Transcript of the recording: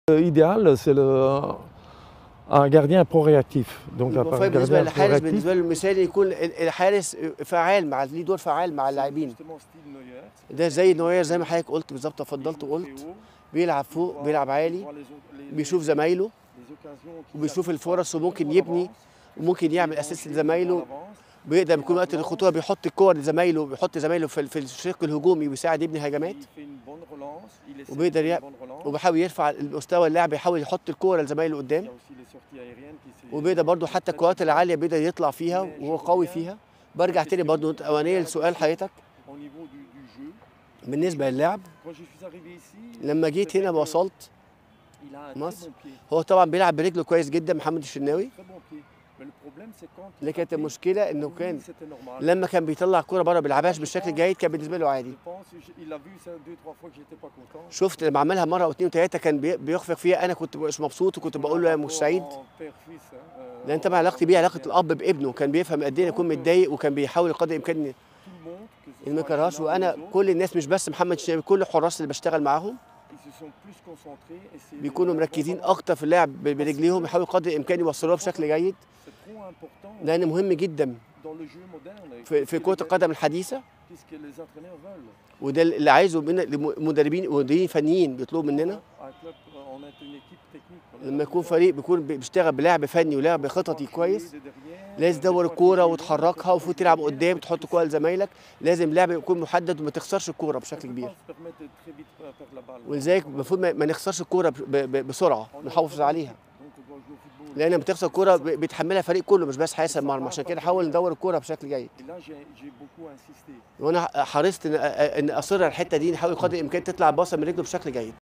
idéal, c'est le, un gardien pro-réactif. Donc un المفروض بالنسبه gardien للحارس pro-réactif. بالنسبه له المثالي يكون ال- الحارس فعال مع ليه دور فعال مع اللاعبين Justement, style Neuer. ده زي نوير زي ما حضرتك قلت بالظبط تفضلت وقلت بيلعب فوق بيلعب عالي بيشوف زمايله وبيشوف الفرص وممكن يبني وممكن يعمل اسيست لزمايله بيقدر يكون وقت الخطوره بيحط الكور لزمايله بيحط زمايله في في الشق الهجومي ويساعد يبني هجمات وبيقدر يع- وبيحاول يرفع مستوى اللعب يحاول يحط الكوره لزمايله قدام وبيقدر برضه حتى الكرات العاليه بيقدر يطلع فيها وهو قوي فيها برجع تاني برضه نقطة اولانيه لسؤال حضرتك بالنسبه للعب لما جيت هنا وصلت مصر هو طبعا بيلعب برجله كويس جدا محمد الشناوي لكن كانت المشكله انه كان لما كان بيطلع كوره بره بيلعبهاش بالشكل الجيد كان بالنسبه له عادي شفت لما عملها مره او اتنين وتلاته كان بي- بيخفق فيها انا كنت مش مبسوط وكنت بقول له يا مش سعيد لان طبعا علاقتي بيه علاقه الاب بابنه كان بيفهم قد ايه يكون متضايق وكان بيحاول قدر الامكان إن ما يكرهاش وانا كل الناس مش بس محمد الشناوي كل الحراس اللي بشتغل معاهم بيكونوا مركزين اكتر في اللعب ب- برجليهم يحاولوا قدر الامكان يوصلوها بشكل جيد لان مهم جدا في, في كره القدم الحديثه وده اللي عايزه من المدربين ومدربين فنيين بيطلبوا مننا لما يكون فريق بيكون بي- بيشتغل بلعب فني ولعب خططي كويس لازم تدور الكوره وتحركها وفوت تلعب قدام تحط كوره لزمايلك لازم لعب يكون محدد وما تخسرش الكوره بشكل كبير ولذلك المفروض ما ما نخسرش الكوره ب- ب- بسرعه نحافظ عليها لان لما تخسر الكوره ب- بيتحملها الفريق كله مش بس حارس المرمى عشان كده نحاول ندور الكوره بشكل جيد وانا حرصت ان ان اصر على الحته دي نحاول قدر الامكان تطلع باصه من رجله بشكل جيد